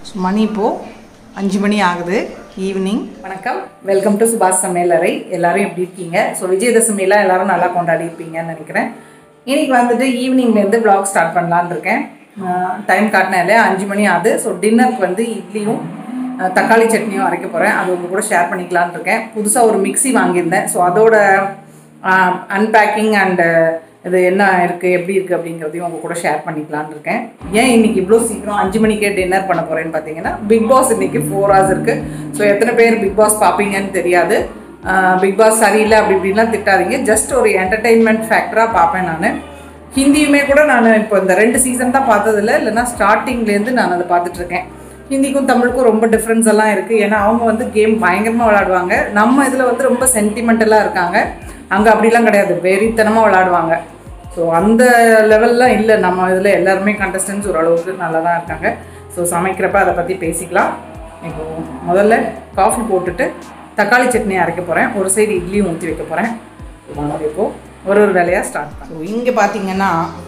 So மணி இப்போது அஞ்சு மணி ஆகுது ஈவினிங் வணக்கம் வெல்கம் டு சுபாஷ் சமையலறை எல்லாரும் எப்படி இருக்கீங்க ஸோ விஜயதசமிலாம் எல்லாரும் நல்லா கொண்டாடி இருப்பீங்கன்னு நினைக்கிறேன் இன்னைக்கு வந்துட்டு ஈவினிங்லேருந்து vlog ஸ்டார்ட் பண்ணலான்னு இருக்கேன் டைம் காட்டினேன் இல்லையா அஞ்சு மணி ஆகுது ஸோ டின்னருக்கு வந்து இட்லியும் அஹ், தக்காளி சட்னியும் அரைக்க போகிறேன் அது உங்க கூட ஷேர் பண்ணிக்கலான்னு இருக்கேன் புதுசாக ஒரு மிக்ஸி வாங்கியிருந்தேன் ஸோ அதோட அன்பேக்கிங் அண்டு இது என்ன இருக்குது எப்படி இருக்குது அப்படிங்கிறதையும் உங்க கூட ஷேர் பண்ணிக்கலான்னு இருக்கேன் ஏன் இன்னைக்கு இவ்வளோ சீக்கிரம் அஞ்சு மணிக்கே டின்னர் பண்ண போகிறேன்னு பார்த்தீங்கன்னா பிக் பாஸ் இன்னைக்கு ஃபோர் ஹவர்ஸ் இருக்குது ஸோ எத்தனை பேர் பிக் பாஸ் பார்ப்பீங்கன்னு தெரியாது பிக் பாஸ் சரியில்லை அப்படி இப்படின்லாம் திட்டாதீங்க ஜஸ்ட் ஒரு என்டர்டெயின்மெண்ட் ஃபேக்டராக பார்ப்பேன் நான் ஹிந்தியுமே கூட நான் இப்போ இந்த ரெண்டு சீசன் தான் பார்த்ததில்ல இல்லைன்னா ஸ்டார்டிங்லேருந்து நான் அதை பார்த்துட்ருக்கேன் ஹிந்திக்கும் தமிழுக்கும் ரொம்ப டிஃப்ரென்ஸ் எல்லாம் இருக்குது ஏன்னா அவங்க வந்து கேம் பயங்கரமாக விளையாடுவாங்க நம்ம இதில் வந்து ரொம்ப சென்டிமெண்டலாக இருக்காங்க அங்கே அப்படிலாம் கிடையாது வெறித்தனமாக விளையாடுவாங்க ஸோ அந்த லெவல்லாம் இல்லை நம்ம இதில் எல்லாருமே கண்டஸ்டன்ஸ் ஓரளவுக்கு நல்லா தான் இருக்காங்க ஸோ சமைக்கிறப்ப அதை பற்றி பேசிக்கலாம் இப்போ முதல்ல காஃபி போட்டுட்டு தக்காளி சட்னி அரைக்க போகிறேன் ஒரு சைடு இட்லியும் ஊற்றி வைக்க போகிறேன் வாங்க இப்போ ஒரு ஒரு வேலையாக ஸ்டார்ட் பண்ண ஸோ இங்கே பார்த்தீங்கன்னா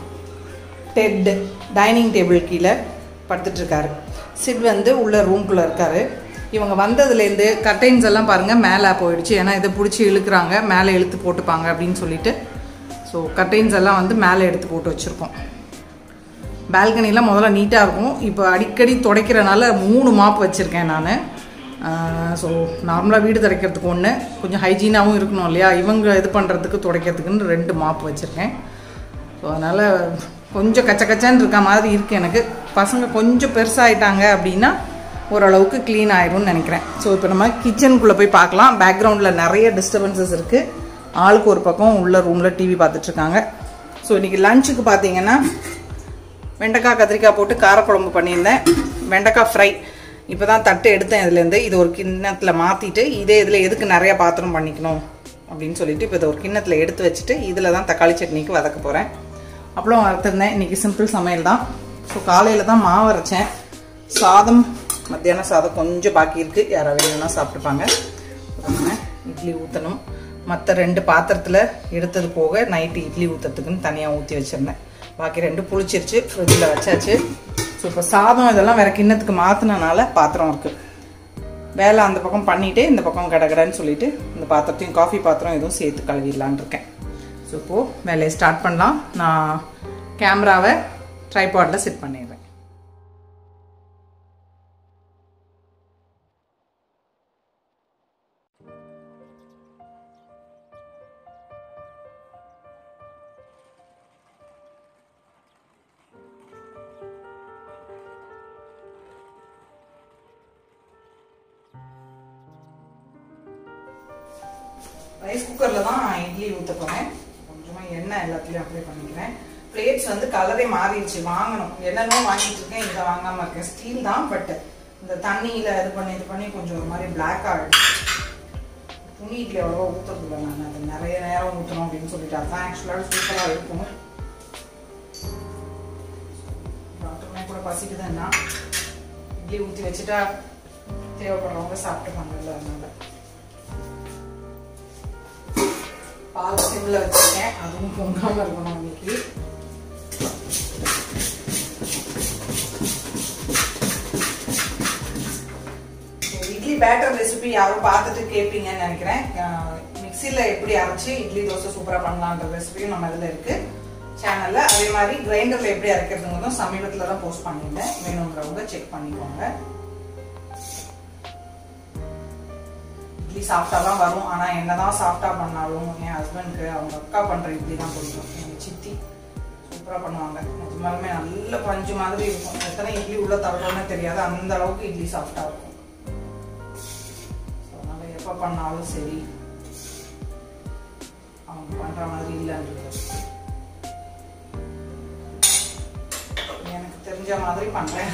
டெட் டைனிங் டேபிள் கீழே படுத்துட்ருக்காரு சிட் வந்து உள்ள ரூம்குள்ளே இருக்காரு இவங்க வந்ததுலேருந்து கர்டைன்ஸ் எல்லாம் பாருங்கள் மேலே போயிடுச்சு ஏன்னா இதை பிடிச்சி இழுக்கிறாங்க மேலே இழுத்து போட்டுப்பாங்க அப்படின்னு சொல்லிட்டு ஸோ கர்டைன்ஸ் எல்லாம் வந்து மேலே எடுத்து போட்டு வச்சுருக்கோம் பால்கனிலாம் முதல்ல நீட்டாக இருக்கும் இப்போ அடிக்கடி துடைக்கிறனால மூணு மாப் வச்சுருக்கேன் நான் ஸோ நார்மலாக வீடு துடைக்கிறதுக்கு ஒன்று கொஞ்சம் ஹைஜீனாகவும் இருக்கணும் இல்லையா இவங்க இது பண்ணுறதுக்கு துடைக்கிறதுக்குன்னு ரெண்டு மாப் வச்சுருக்கேன் ஸோ அதனால் கொஞ்சம் கச்ச கச்சான்னு இருக்க மாதிரி இருக்குது எனக்கு பசங்க கொஞ்சம் பெருசாகிட்டாங்க அப்படின்னா ஓரளவுக்கு க்ளீன் ஆயிரும்னு நினைக்கிறேன் ஸோ இப்போ நம்ம கிச்சனுக்குள்ளே போய் பார்க்கலாம் பேக்ரவுண்டில் நிறைய டிஸ்டர்பன்சஸ் இருக்குது ஆளுக்கு ஒரு பக்கம் உள்ள ரூமில் டிவி பார்த்துட்ருக்காங்க ஸோ இன்றைக்கி லஞ்சுக்கு பார்த்தீங்கன்னா வெண்டைக்காய் கத்திரிக்காய் போட்டு காரக்குழம்பு பண்ணியிருந்தேன் வெண்டைக்காய் ஃப்ரை இப்போ தான் தட்டு எடுத்தேன் இதுலேருந்து இது ஒரு கிண்ணத்தில் மாற்றிட்டு இதே இதில் எதுக்கு நிறைய பாத்திரம் பண்ணிக்கணும் அப்படின்னு சொல்லிட்டு இப்போ இதை ஒரு கிண்ணத்தில் எடுத்து வச்சுட்டு இதில் தான் தக்காளி சட்னிக்கு வதக்க போகிறேன் அப்பளம் வறுத்துருந்தேன் இன்றைக்கி சிம்பிள் சமையல் தான் ஸோ காலையில் தான் மாவு அரைச்சேன் சாதம் மத்தியான சாதம் கொஞ்சம் பாக்கி இருக்குது யாராவது வேணும்னா சாப்பிட்டுப்பாங்க நம்ம இட்லி ஊற்றணும் மற்ற ரெண்டு பாத்திரத்தில் எடுத்தது போக நைட்டு இட்லி ஊற்றுறதுக்குன்னு தனியாக ஊற்றி வச்சுருந்தேன் பாக்கி ரெண்டு புளிச்சிருச்சு ஃப்ரிட்ஜில் வச்சாச்சு ஸோ இப்போ சாதம் இதெல்லாம் வேற கிண்ணத்துக்கு மாற்றினனால பாத்திரம் இருக்குது வேலை அந்த பக்கம் பண்ணிவிட்டு இந்த பக்கம் கடகடன்னு சொல்லிட்டு இந்த பாத்திரத்தையும் காஃபி பாத்திரம் எதுவும் சேர்த்து கழுவிடலான் இருக்கேன் ஸோ இப்போது வேலையை ஸ்டார்ட் பண்ணலாம் நான் கேமராவை ட்ரைபாடில் செட் பண்ணிடுறேன் ரைஸ் குக்கரில் தான் இட்லி ஊற்ற போகிறேன் கொஞ்சமாக எண்ணெய் எல்லாத்துலேயும் அப்ளை பண்ணிக்கிறேன் பிளேட்ஸ் வந்து கலரே மாறிடுச்சு வாங்கணும் என்னென்னமோ வாங்கிட்டு இருக்கேன் இதை வாங்காமல் இருக்கேன் ஸ்டீல் தான் பட் இந்த தண்ணியில் இது பண்ணி இது பண்ணி கொஞ்சம் ஒரு மாதிரி பிளாக் ஆகிடும் துணி இட்லி அவ்வளோவா ஊற்றுறதில்ல நான் அது நிறைய நேரம் ஊற்றணும் அப்படின்னு சொல்லிட்டு அதான் ஆக்சுவலாக சூப்பராக இருக்கும் டாக்டருமே கூட பசிக்குதுன்னா இட்லி ஊற்றி வச்சுட்டா தேவைப்படுறவங்க சாப்பிட்டுப்பாங்கல்ல அதனால பால் சிம்ல வச்சிருக்கேன் அதுவும் பொங்காம இருக்கணும் இன்னைக்கு இட்லி பேட்டர் ரெசிபி யாரும் பார்த்துட்டு கேட்பீங்கன்னு நினைக்கிறேன் மிக்சியில் எப்படி அரைச்சி இட்லி தோசை சூப்பராக பண்ணலான்ற ரெசிபியும் நம்ம இதில் இருக்கு சேனல்ல அதே மாதிரி கிரைண்டர்ல எப்படி அரைக்கிறதுங்கிறதும் சமீபத்தில் தான் போஸ்ட் பண்ணியிருந்தேன் வேணுங்கிறவங்க செக் பண்ணிக்கோங்க இட்லி சாஃப்டா தான் வரும் ஆனா என்னதான் சாஃப்டா பண்ணாலும் என் ஹஸ்பண்ட்க்கு அவங்க அக்கா பண்ற இட்லி தான் பிடிக்கும் எங்க சித்தி சூப்பரா பண்ணுவாங்க நிஜமாலுமே நல்ல பஞ்சு மாதிரி இருக்கும் எத்தனை இட்லி உள்ள தரணும்னு தெரியாது அந்த அளவுக்கு இட்லி சாஃப்டா இருக்கும் So, அதனால எப்ப பண்ணாலும் சரி அவங்க பண்ற மாதிரி இல்லைன்றது எனக்கு தெரிஞ்ச மாதிரி பண்றேன்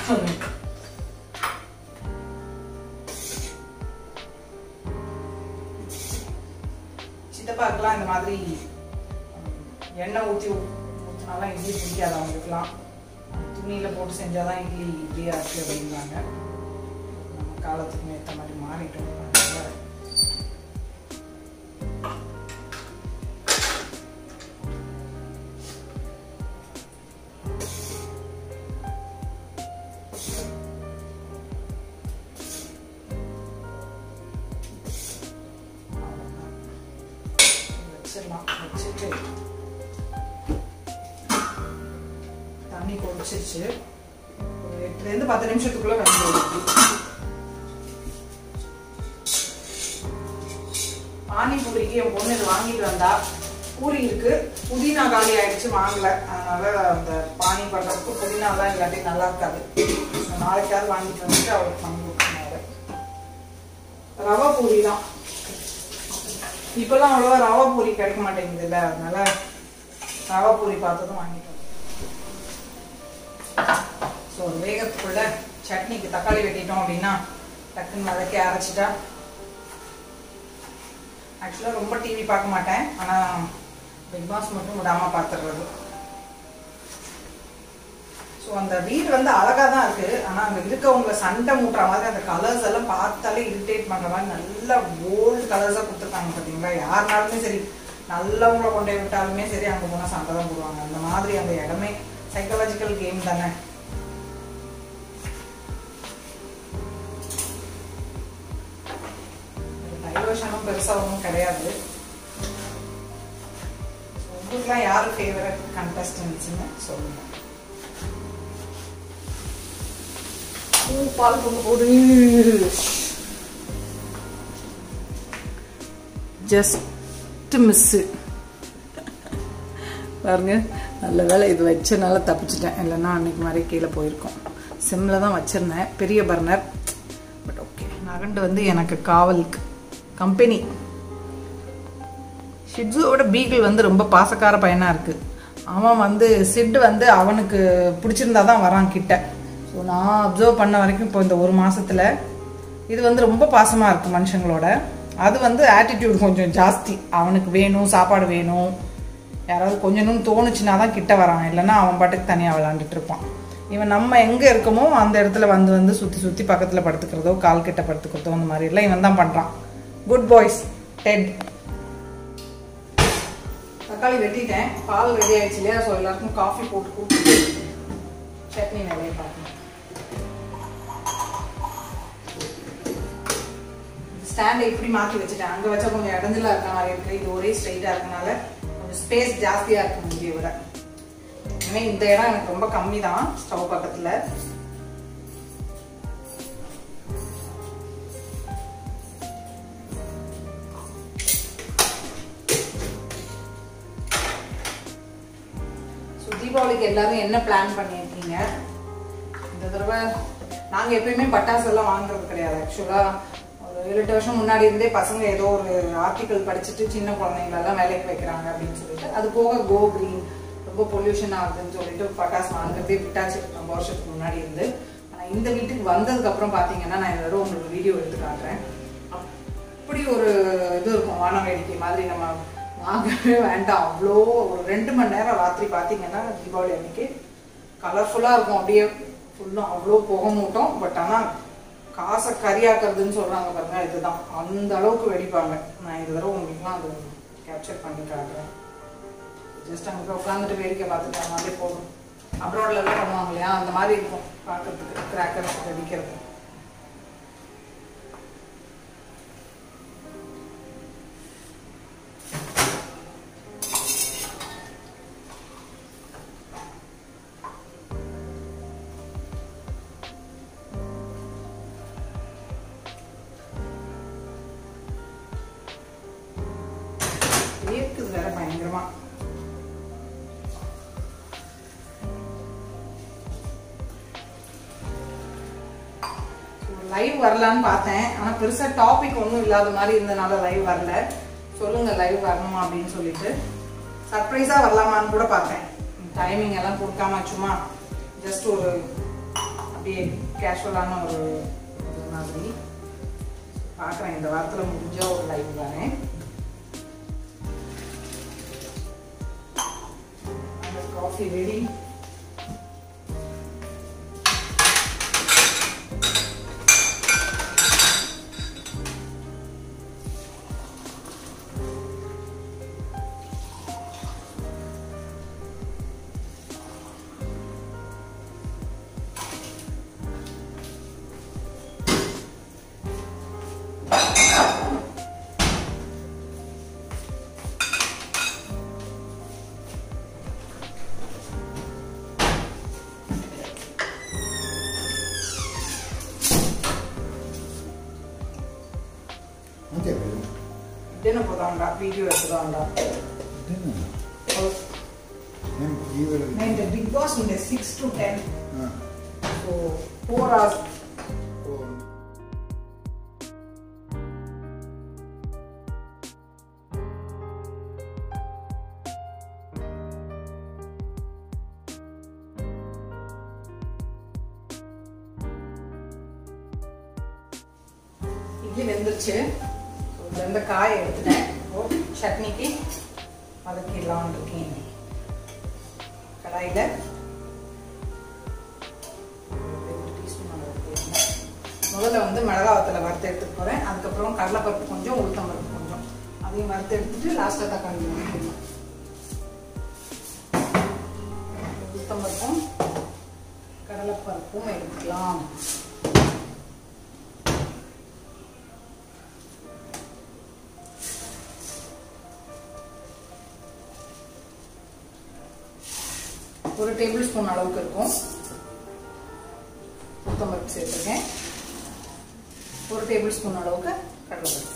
சித்தப்பாக்கெல்லாம் இந்த மாதிரி எண்ணெய் ஊற்றி ஊற்றினாலாம் இட்லி பிடிக்காது அவங்களுக்குலாம் துணியில் போட்டு செஞ்சாதான் இட்லி இட்லியாக இருக்குது அப்படிங்கிறாங்க நம்ம காலத்துக்கு ஏற்ற மாதிரி மாறிட்டோம் அதனால வச்சுக்கலாம் வச்சுட்டு தண்ணி கொதிச்சிருச்சு ஒரு எட்டுலேருந்து பத்து நிமிஷத்துக்குள்ள வெந்துடும் பானிபூரிக்கு என் பொண்ணு இது வாங்கிட்டு வந்தா பூரி இருக்கு புதினா காலி ஆயிடுச்சு வாங்கல அதனால அந்த பானி பண்றதுக்கு புதினாலாம் இல்லாட்டி நல்லா இருக்காது So, நாளைக்காவது வாங்கிட்டு வந்துட்டு அவளுக்கு பண்ணி கொடுக்கணும் ரவா பூரி தான் இப்பெல்லாம் அவ்வளோவா ரவா பூரி கிடைக்க மாட்டேங்குது இல்லை அதனால ரவா பூரி பார்த்ததும் வாங்கிட்டு ஸோ வேகத்துக்குள்ள சட்னிக்கு தக்காளி வெட்டிட்டோம் அப்படின்னா டக்குன்னு வதக்கி அரைச்சிட்டா ஆக்சுவலாக ரொம்ப டிவி பார்க்க மாட்டேன் ஆனால் பிக் பாஸ் மட்டும் விடாமல் பார்த்துடுறது ஸோ அந்த வீடு வந்து அழகாக தான் இருக்குது ஆனால் அங்கே இருக்கவங்க சண்டை மூட்டுற மாதிரி அந்த கலர்ஸ் எல்லாம் பார்த்தாலே இரிட்டேட் பண்ணுற மாதிரி நல்ல போல்டு கலர்ஸாக கொடுத்துருக்காங்க பார்த்தீங்களா யாருனாலுமே சரி நல்லவங்களை கொண்டு போய் விட்டாலுமே சரி அங்கே போனால் சண்டை தான் போடுவாங்க அந்த மாதிரி அந்த இடமே சைக்காலஜிக்கல் கேம் தானே டைவர்ஷனும் பெருசாக ஒன்றும் கிடையாது உங்களுக்குலாம் யார் ஃபேவரட் கண்டஸ்டன்ட்ஸ்னு சொல்லுங்க ஊ, பால் கொண்டு போடு ஜஸ்ட் மிஸ்ஸு பாருங்க நல்ல வேலை இது வச்சனால தப்பிச்சிட்டேன் இல்லைன்னா அன்னைக்கு மாதிரி கீழே போயிருக்கோம் சிம்மில் தான் வச்சுருந்தேன் பெரிய பர்னர் பட் ஓகே நகண்டு வந்து எனக்கு காவலுக்கு கம்பெனி ஷிட்ஸுவோட பீகிள் வந்து ரொம்ப பாசக்கார பையனாக இருக்குது அவன் வந்து சிட் வந்து அவனுக்கு பிடிச்சிருந்தா தான் வரான் கிட்ட ஸோ நான் அப்சர்வ் பண்ண வரைக்கும் இப்போ இந்த ஒரு மாசத்துல இது வந்து ரொம்ப பாசமாக இருக்குது மனுஷங்களோட அது வந்து ஆட்டிடியூட் கொஞ்சம் ஜாஸ்தி அவனுக்கு வேணும் சாப்பாடு வேணும் யாராவது கொஞ்சணும்னு தோணுச்சுன்னா தான் கிட்ட வரான் இல்லைன்னா அவன் பாட்டுக்கு தனியாக விளாண்டுட்டு இருப்பான் இவன் நம்ம எங்கே இருக்கோமோ அந்த இடத்துல வந்து வந்து சுற்றி சுற்றி பக்கத்தில் படுத்துக்கிறதோ கால் கிட்ட படுத்துக்கிறதோ அந்த மாதிரி எல்லாம் இவன் தான் பண்ணுறான் குட் பாய்ஸ் டெட் தக்காளி வெட்டிட்டேன் பால் ரெடி ஆயிடுச்சு இல்லையா ஸோ எல்லாருக்கும் காஃபி போட்டு கொடுத்துட்டு சட்னி வேலையை பார்க்கணும் ஸ்டாண்டை இப்படி மாற்றி வச்சுட்டேன் அங்கே வச்சா கொஞ்சம் இடஞ்சலா இருக்க மாதிரி இருக்கு இது ஒரே ஸ்ட்ரைட்டாக இருக்கனால கொஞ்சம் ஸ்பேஸ் ஜாஸ்தியாக இருக்கு முந்தியை விட ஏன்னா இந்த இடம் எனக்கு ரொம்ப கம்மி தான் ஸ்டவ் பக்கத்தில் ஸோ தீபாவளிக்கு எல்லாரும் என்ன பிளான் பண்ணியிருக்கீங்க இந்த தடவை நாங்கள் எப்பயுமே பட்டாசு எல்லாம் வாங்குறது கிடையாது ஆக்சுவலாக ஒரு ஏழு எட்டு வருஷம் முன்னாடி இருந்தே பசங்க ஏதோ ஒரு ஆர்டிக்கல் படிச்சுட்டு சின்ன குழந்தைங்களெல்லாம் வேலைக்கு வைக்கிறாங்க அப்படின்னு சொல்லிட்டு அது போக கோ கிரீன் ரொம்ப பொல்யூஷன் ஆகுதுன்னு சொல்லிட்டு பட்டாசு வாங்குறதே விட்டாச்சு ரொம்ப வருஷத்துக்கு முன்னாடி இருந்து ஆனால் இந்த வீட்டுக்கு வந்ததுக்கு அப்புறம் பார்த்தீங்கன்னா நான் இந்த தடவை உங்களுக்கு வீடியோ எடுத்து காட்டுறேன் அப்படி ஒரு இது இருக்கும் வான வேடிக்கை மாதிரி நம்ம வாங்கவே வேண்டாம் அவ்வளோ ஒரு ரெண்டு மணி நேரம் ராத்திரி பார்த்தீங்கன்னா தீபாவளி அன்னைக்கு கலர்ஃபுல்லாக இருக்கும் அப்படியே ஃபுல்லும் அவ்வளோ புகை மூட்டம் பட் ஆனால் காசை கரியாக்குறதுன்னு சொல்கிறாங்க பாருங்க இதுதான் அந்த அளவுக்கு வெடிப்பாங்க நான் இந்த தடவை உங்களுக்குலாம் அது கேப்சர் பண்ணி காட்டுறேன் ஜஸ்ட் அங்கே உட்காந்துட்டு வேடிக்கை பார்த்துட்டு மாதிரி போதும் அப்ராட்லலாம் பண்ணுவாங்க இல்லையா அந்த மாதிரி இருக்கும் பார்க்கறதுக்கு கிராக்கர்ஸ் வெடிக்கிறது வேர்க்குது வேற பயங்கரமா லைவ் வரலான்னு பார்த்தேன் ஆனால் பெருசாக டாபிக் ஒன்றும் இல்லாத மாதிரி இருந்தனால லைவ் வரல சொல்லுங்க லைவ் வரணுமா அப்படின்னு சொல்லிட்டு சர்ப்ரைஸாக வரலாமான்னு கூட பார்த்தேன் டைமிங் எல்லாம் கொடுக்காம சும்மா ஜஸ்ட் ஒரு அப்படியே கேஷுவலான ஒரு இது மாதிரி பார்க்குறேன் இந்த வாரத்தில் முடிஞ்ச ஒரு லைவ் வரேன் காஃபி ரெடி കൊടുക്കാണ്ട വീഡിയോ എടുത്തുകാണ്ട నేను ఈవిడ నేను బిగ్ బాస్ ఉండే సిక్స్ టు టెన్ ఆ, సో ఫోర్ అవర్స్ ఓ, இட்லி வெந்துருச்சு ஸோ வெந்த காயை எடுத்துட்டேன் ஓ சட்னிக்கு வதக்கிடலாம்னு இருக்கேன் கடாயில் முதல்ல வந்து மிளகா வத்தலை வறுத்து எடுத்துட்டு போகிறேன் அதுக்கப்புறம் கடலைப்பருப்பு கொஞ்சம் உளுத்தம் பருப்பு கொஞ்சம் அதையும் வறுத்து எடுத்துட்டு லாஸ்ட்டாக தக்காளி ஊற்றிடணும் உளுத்தம் பருப்பும் கடலைப்பருப்பும் எடுத்துக்கலாம் ஒரு டேபிள் ஸ்பூன் அளவுக்கு இருக்கும் உளுத்தம்பருப்பு சேர்த்துருக்கேன் ஒரு டேபிள் ஸ்பூன் அளவுக்கு கடலைப்பருப்பு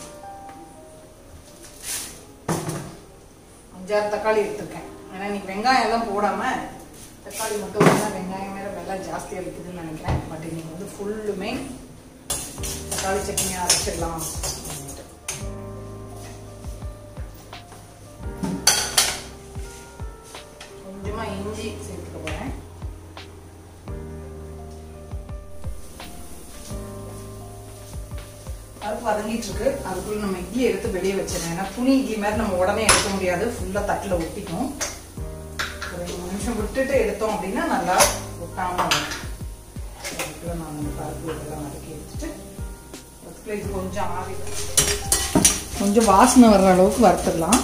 அஞ்சாறு தக்காளி எடுத்திருக்கேன் ஏன்னா இன்னைக்கு வெங்காயம் எல்லாம் போடாம தக்காளி மட்டும் வந்தா வெங்காயம் மேல விலை ஜாஸ்தியாக இருக்குதுன்னு நினைக்கிறேன் பட் இன்னைக்கு வந்து ஃபுல்லுமே தக்காளி சட்னி அரைச்சிடலாம் அப்படின்ட்டு. கொஞ்சமா இஞ்சி சேர்த்துக்க போறேன் பருப்பு வதங்கிட்டு இருக்கு அதுக்குள்ள நம்ம இட்லி எடுத்து வெளியே வச்சிடணும் ஏன்னா துணி இட்லி மாதிரி நம்ம உடனே எடுக்க முடியாது ஃபுல்லா தட்டுல ஒட்டிக்கும் ஒரு ரெண்டு நிமிஷம் விட்டுட்டு எடுத்தோம் அப்படின்னா நல்லா ஒட்டாம வரும் அதுக்குள்ள நான் அந்த பருப்பு இதெல்லாம் வதக்கி எடுத்துட்டு அதுக்குள்ள இது கொஞ்சம் ஆவி கொஞ்சம் வாசனை வர்ற அளவுக்கு வறுத்துடலாம்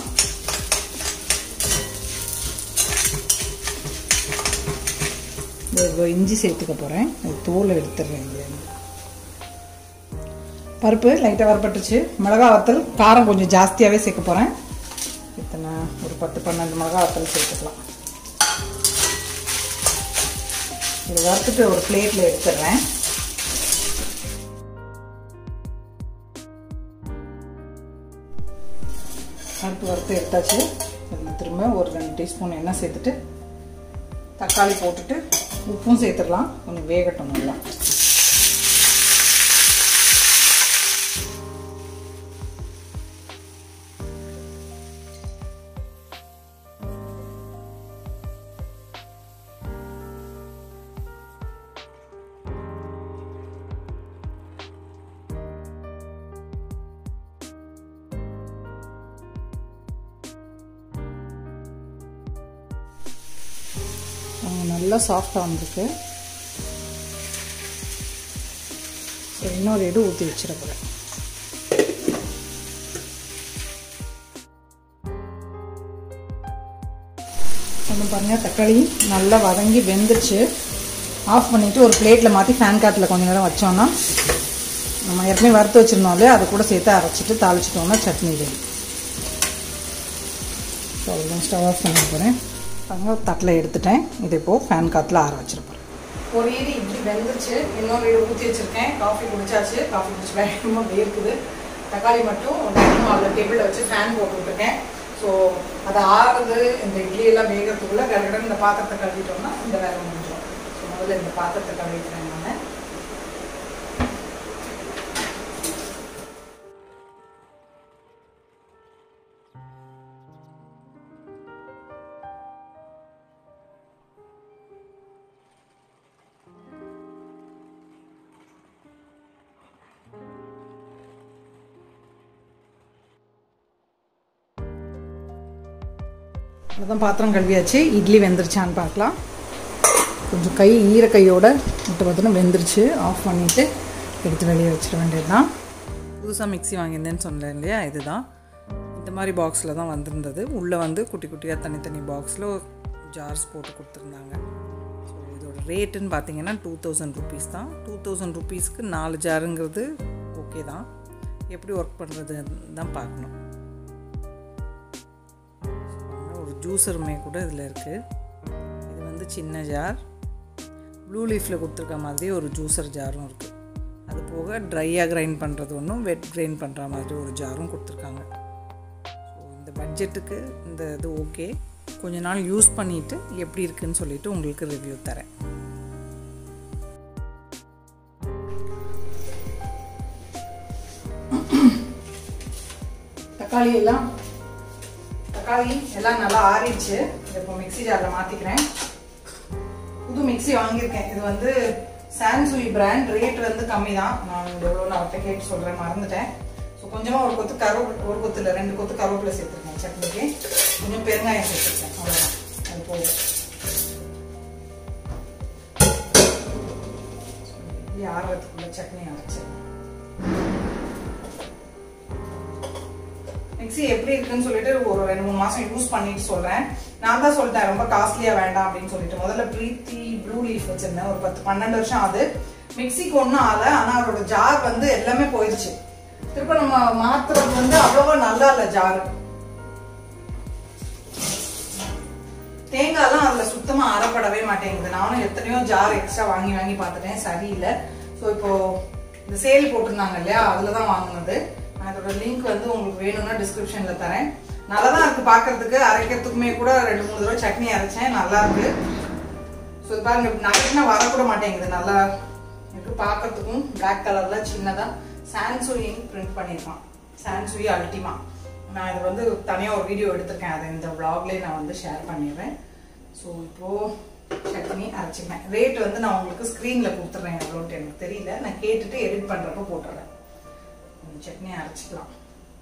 இதோ இஞ்சி சேர்த்துக்க போகிறேன் தோலை எடுத்துடுறேன் இதுலேருந்து பருப்பு லைட்டாக வரப்பட்டுச்சு மிளகா வத்தல் காரம் கொஞ்சம் ஜாஸ்தியாகவே சேர்க்க போகிறேன் இத்தனை ஒரு பத்து பன்னெண்டு மிளகா வத்தல் சேர்த்துக்கலாம் இது வறுத்துட்டு ஒரு பிளேட்டில் எடுத்துடுறேன் பருப்பு வறுத்து எடுத்தாச்சு அதில் திரும்ப ஒரு ரெண்டு டீஸ்பூன் எண்ணெய் சேர்த்துட்டு தக்காளி போட்டுட்டு உப்பும் சேர்த்துடலாம் கொஞ்சம் வேகட்டும் நல்லா அவங்க நல்லா சாஃப்டாக வந்திருக்கு ஸோ இன்னொரு இடு ஊற்றி வச்சிட போகிறேன் ஒன்று பாருங்கள் தக்காளி நல்லா வதங்கி வெந்துருச்சு ஆஃப் பண்ணிவிட்டு ஒரு பிளேட்டில் மாற்றி ஃபேன் காட்டில் கொஞ்ச நேரம் வச்சோன்னா நம்ம ஏற்கனவே வறுத்து வச்சுருந்தோம் இல்லையா அது கூட சேர்த்து அரைச்சிட்டு தாளிச்சிட்டோம்னா சட்னி ரெடி ஸோ அவ்வளோ ஸ்டவ் ஆஃப் பண்ண போகிறேன் பாருங்க தட்டில் எடுத்துட்டேன் இது இப்போது ஃபேன் காற்றுல ஆற வச்சிருப்பேன் ஒரு ஈடு இப்படி வெந்துருச்சு இன்னொரு ஈடு ஊற்றி வச்சிருக்கேன் காஃபி குடிச்சாச்சு காஃபி குடிச்சு வேகமாக வேர்க்குது தக்காளி மட்டும் வேகமாக அதில் டேபிளில் வச்சு ஃபேன் போட்டு விட்டுருக்கேன் ஸோ அது ஆறுது இந்த இட்லி எல்லாம் வேகிறதுக்குள்ள கடகடன் இந்த பாத்திரத்தை கழுவிட்டோம்னா இந்த வேலை முடிஞ்சிடும் ஸோ முதல்ல இந்த பாத்திரத்தை கழுவிக்கிறேன் நான் அதான் பாத்திரம் கழுவியாச்சு இட்லி வெந்துருச்சான்னு பார்க்கலாம் கொஞ்சம் கை ஈர கையோட விட்டு பார்த்தோன்னா வெந்துருச்சு ஆஃப் பண்ணிவிட்டு எடுத்து வெளியே வச்சிட வேண்டியது தான் புதுசாக மிக்ஸி வாங்கியிருந்தேன்னு சொன்னேன் இல்லையா இதுதான் இந்த மாதிரி பாக்ஸில் தான் வந்திருந்தது உள்ளே வந்து குட்டி குட்டியாக தனித்தனி பாக்ஸில் ஜார்ஸ் போட்டு கொடுத்துருந்தாங்க ஸோ இதோட ரேட்டுன்னு பார்த்தீங்கன்னா டூ தௌசண்ட் ருபீஸ் தான் டூ தௌசண்ட் ருபீஸ்க்கு நாலு ஜாருங்கிறது ஓகே தான் எப்படி ஒர்க் பண்ணுறது தான் பார்க்கணும் ஒரு ஜூஸருமே கூட இதில் இருக்குது இது வந்து சின்ன ஜார் ப்ளூ லீஃபில் கொடுத்துருக்க மாதிரி ஒரு ஜூஸர் ஜாரும் இருக்குது அது போக ட்ரையாக கிரைண்ட் பண்ணுறது ஒன்றும் வெட் கிரைண்ட் பண்ணுற மாதிரி ஒரு ஜாரும் கொடுத்துருக்காங்க பட்ஜெட்டுக்கு இந்த இது ஓகே கொஞ்ச நாள் யூஸ் பண்ணிவிட்டு எப்படி இருக்குன்னு சொல்லிட்டு உங்களுக்கு ரிவ்யூ தரேன் தக்காளி எல்லாம் தக்காளி எல்லாம் நல்லா ஆறிடுச்சு இதை இப்போ மிக்ஸி ஜாரில் மாற்றிக்கிறேன் புது மிக்ஸி வாங்கியிருக்கேன் இது வந்து சாம்சுய் பிராண்ட் ரேட் வந்து கம்மி தான் நான் எவ்வளோ நான் அவர்கிட்ட கேட்டு சொல்கிறேன் மறந்துட்டேன் ஸோ கொஞ்சமாக ஒரு கொத்து கருவேப்பிலை ஒரு கொத்து இல்லை ரெண்டு கொத்து கருவேப்பிலை சேர்த்துருக்கேன் சட்னிக்கு கொஞ்சம் பெருங்காயம் சேர்த்துருக்கேன் அவ்வளோதான் அது போதும் இப்படி ஆறுறதுக்குள்ள சட்னி அரைச்சு மிக்ஸி எப்படி இருக்குன்னு சொல்லிட்டு ஒரு ரெண்டு மூணு மாசம் யூஸ் பண்ணிட்டு சொல்றேன் நான் தான் சொல்லிட்டேன் ரொம்ப காஸ்ட்லியா வேண்டாம் அப்படின்னு சொல்லிட்டு முதல்ல பிரீத்தி ப்ளூ லீஃப் வச்சிருந்தேன் ஒரு பத்து பன்னெண்டு வருஷம் ஆகுது மிக்ஸிக்கு ஒன்றும் ஆகல ஆனா அதோட ஜார் வந்து எல்லாமே போயிடுச்சு திரும்ப நம்ம மாத்துறது வந்து அவ்வளவா நல்லா இல்லை ஜார் தேங்காய்லாம் அதுல சுத்தமா அறப்படவே மாட்டேங்குது நானும் எத்தனையோ ஜார் எக்ஸ்ட்ரா வாங்கி வாங்கி பார்த்துட்டேன் சரியில்லை ஸோ இப்போ இந்த சேல் போட்டிருந்தாங்க இல்லையா அதுல தான் வாங்கினது நான் இதோட லிங்க் வந்து உங்களுக்கு வேணும்னா டிஸ்கிரிப்ஷன்ல தரேன் நல்லா தான் இருக்கு பார்க்கிறதுக்கு அரைக்கிறதுக்குமே கூட ரெண்டு மூணு தடவை சட்னி அரைச்சேன் நல்லா இருக்கு ஸோ இது பாருங்க நகைனா வரக்கூட மாட்டேங்குது நல்லா இருக்கு பார்க்கறதுக்கும் பிளாக் கலர்ல சின்னதா சான்சுயின் பிரிண்ட் பண்ணியிருக்கான் சான்சுயி அல்டிமா நான் இது வந்து தனியாக ஒரு வீடியோ எடுத்திருக்கேன் அதை இந்த vlogலயே நான் வந்து ஷேர் பண்ணிடுறேன் ஸோ இப்போ சட்னி அரைச்சிக்கிறேன் ரேட் வந்து நான் உங்களுக்கு ஸ்க்ரீனில் கொடுத்துட்றேன் எவ்வளோன்ட்டு எனக்கு தெரியல நான் கேட்டுட்டு எடிட் பண்ணுறப்ப போட்டுறேன் இந்த சட்னி அரைச்சிக்கலாம்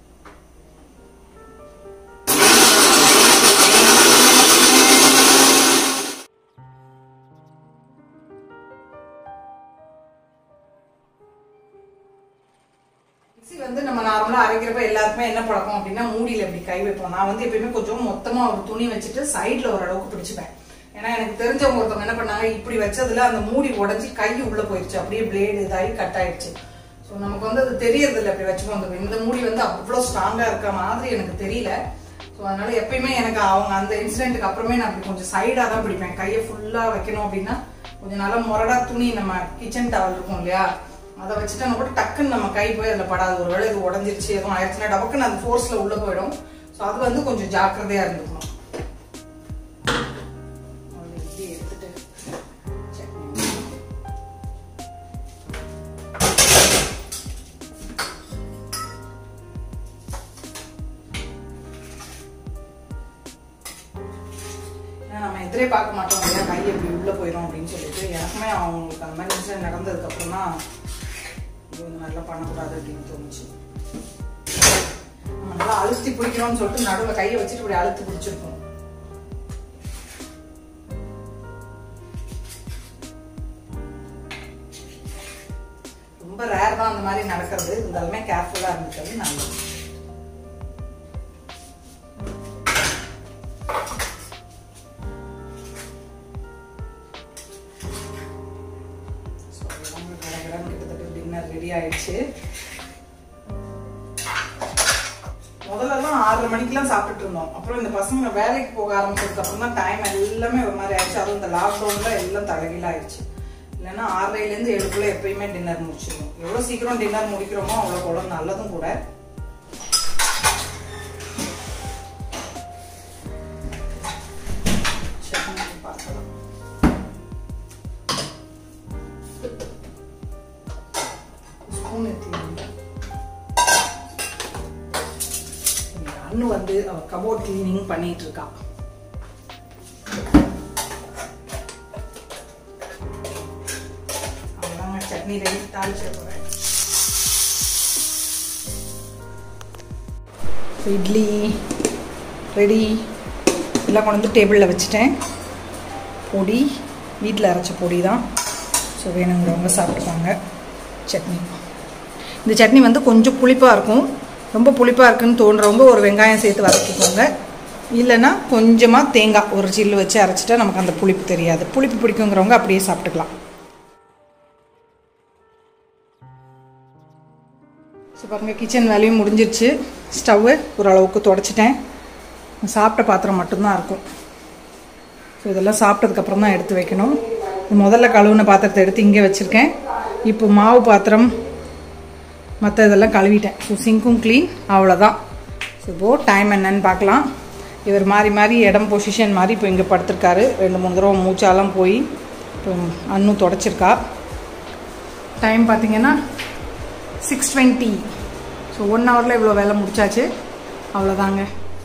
மிக்ஸி வந்து நம்ம நார்மலா அரைக்கிறப்ப எல்லாருக்குமே என்ன பழக்கம் அப்படின்னா மூடியில இப்படி கை வைப்போம் நான் வந்து எப்பயுமே கொஞ்சம் மொத்தமா ஒரு துணி வச்சுட்டு சைடுல ஓரளவுக்கு பிடிச்சுப்பேன் ஏன்னா எனக்கு தெரிஞ்சவங்க ஒருத்தவங்க என்ன பண்ணாங்க இப்படி வச்சதுல அந்த மூடி உடைஞ்சு கை உள்ள போயிருச்சு அப்படியே பிளேடு இதாகி கட் ஆயிடுச்சு ஸோ நமக்கு வந்து அது தெரியறது இல்லை அப்படி வச்சுக்கோங்க இந்த மூடி வந்து அவ்வளோ ஸ்ட்ராங்கா இருக்க மாதிரி எனக்கு தெரியல ஸோ அதனால எப்பயுமே எனக்கு அவங்க அந்த இன்சிடென்ட்டுக்கு அப்புறமே நான் அப்படி கொஞ்சம் சைடாக தான் பிடிப்பேன் கையை ஃபுல்லாக வைக்கணும் அப்படின்னா கொஞ்சம் நல்லா முரடா துணி நம்ம கிச்சன் டவல் இருக்கும் இல்லையா அதை வச்சுட்டு கூட டக்குன்னு நம்ம கை போய் அதில் படாது ஒருவேளை இது உடஞ்சிருச்சு எதுவும் ஆயிடுச்சுன்னா டபக்குன்னு அது ஃபோர்ஸில் உள்ளே போயிடும் ஸோ அது வந்து கொஞ்சம் ஜாக்கிரதையாக இருந்துக்கணும் அதை இப்படி எடுத்துட்டு சட்னி ஏன்னா நம்ம எதிரே பார்க்க மாட்டோம் இல்லையா கை எப்படி உள்ள போயிடும் அப்படின்னு சொல்லிட்டு எனக்குமே அவங்களுக்கு அந்த மாதிரி இன்சிடென்ட் நடந்ததுக்கு அப்புறம் தான் இது இந்த மாதிரிலாம் பண்ணக்கூடாது அப்படின்னு தோணுச்சு நம்ம நல்லா அழுத்தி பிடிக்கணும்னு சொல்லிட்டு நடுவில் கையை வச்சுட்டு இப்படி அழுத்தி பிடிச்சிருக்கோம் ரொம்ப ரேர் தான் அந்த மாதிரி நடக்கிறது இருந்தாலுமே கேர்ஃபுல்லாக இருந்துக்கிறது நல்லது ஸோ எல்லாமே கடகடன்னு கிட்டத்தட்ட டின்னர் ரெடி ஆயிடுச்சு முதல்லலாம் ஆறரை மணிக்கெல்லாம் சாப்பிட்டுட்டு இருந்தோம் அப்புறம் இந்த பசங்க வேலைக்கு போக ஆரம்பிச்சதுக்கு அப்புறம் தான் டைம் எல்லாமே ஒரு மாதிரி ஆயிடுச்சு அதுவும் இந்த லாக்டவுன்ல எல்லாம் தலைகீழ ஆயிடுச்சு இல்லைன்னா ஆறரைலேருந்து ஏழுக்குள்ள எப்பயுமே டின்னர் முடிச்சிருவோம் எவ்வளோ சீக்கிரம் டின்னர் முடிக்கிறோமோ அவ்வளோ அவ்வளோ நல்லதும் கூட சட்னி பார்க்கலாம் ஸ்பூன் எடுத்துக்கோங்க எங்க அண்ணு வந்து அவ கபோர்ட் கிளீனிங் பண்ணிட்டு இருக்கா அவ்வளோதாங்க சட்னி ரெடி தாளிச்சு போகிறேன் இட்லி ரெடி எல்லாம் கொண்டு வந்து டேபிளில் வச்சுட்டேன் பொடி வீட்டில் அரைச்ச பொடி தான் ஸோ வேணுங்கிறவங்க சாப்பிட்டுப்பாங்க சட்னி இந்த சட்னி வந்து கொஞ்சம் புளிப்பாக இருக்கும் ரொம்ப புளிப்பாக இருக்குன்னு தோன்றவங்க ஒரு வெங்காயம் சேர்த்து வதக்கிக்கோங்க இல்லைன்னா கொஞ்சமாக தேங்காய் ஒரு சில்லு வச்சு அரைச்சிட்டா நமக்கு அந்த புளிப்பு தெரியாது புளிப்பு பிடிக்குங்கிறவங்க அப்படியே சாப்பிட்டுக்கலாம் ஸோ பாருங்க கிச்சன் வேலையும் முடிஞ்சிருச்சு ஸ்டவ்வு ஓரளவுக்கு தொடச்சிட்டேன் சாப்பிட்ட பாத்திரம் மட்டும்தான் இருக்கும் ஸோ இதெல்லாம் சாப்பிட்டதுக்கப்புறம் தான் எடுத்து வைக்கணும் முதல்ல கழுவுன பாத்திரத்தை எடுத்து இங்கே வச்சுருக்கேன் இப்போ மாவு பாத்திரம் மற்ற இதெல்லாம் கழுவிட்டேன் ஸோ சிங்க்கும் க்ளீன் அவ்வளோதான் ஸோ இப்போது டைம் என்னன்னு பார்க்கலாம் இவர் மாறி மாறி இடம் பொசிஷன் மாதிரி இப்போ இங்கே படுத்திருக்காரு ரெண்டு மூணு தடவை மூச்சாலாம் போய் இப்போ அன்னும் தொடச்சிருக்கா டைம் பார்த்தீங்கன்னா சிக்ஸ் டுவெண்ட்டி ஸோ ஒன் ஹவரில் இவ்வளோ வேலை முடிச்சாச்சு அவ்வளோதாங்க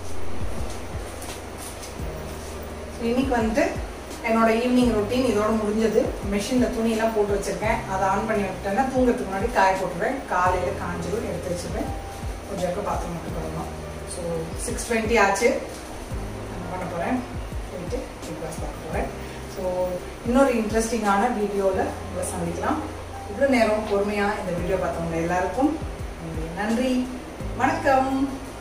இன்னைக்கு வந்துட்டு என்னோட ஈவினிங் ரொட்டீன் இதோட முடிஞ்சது மெஷினில் துணியெல்லாம் போட்டு வச்சுருக்கேன் அதை ஆன் பண்ணி விட்டேன்னா தூங்குறதுக்கு முன்னாடி காய போட்டுருவேன் காலையில் காஞ்சிடும் எடுத்து வச்சுருவேன் கொஞ்சம் இருக்க பாத்திரம் மட்டும் பண்ணணும் ஸோ சிக்ஸ் டுவெண்ட்டி ஆச்சு நான் பண்ண போகிறேன் போயிட்டு பிக் பாஸ் பார்க்க போகிறேன் ஸோ இன்னொரு இன்ட்ரெஸ்டிங்கான வீடியோவில் உங்களை சந்திக்கலாம் இவ்வளோ நேரம் பொறுமையாக இந்த வீடியோ பார்த்தவங்க எல்லாருக்கும் நன்றி வணக்கம்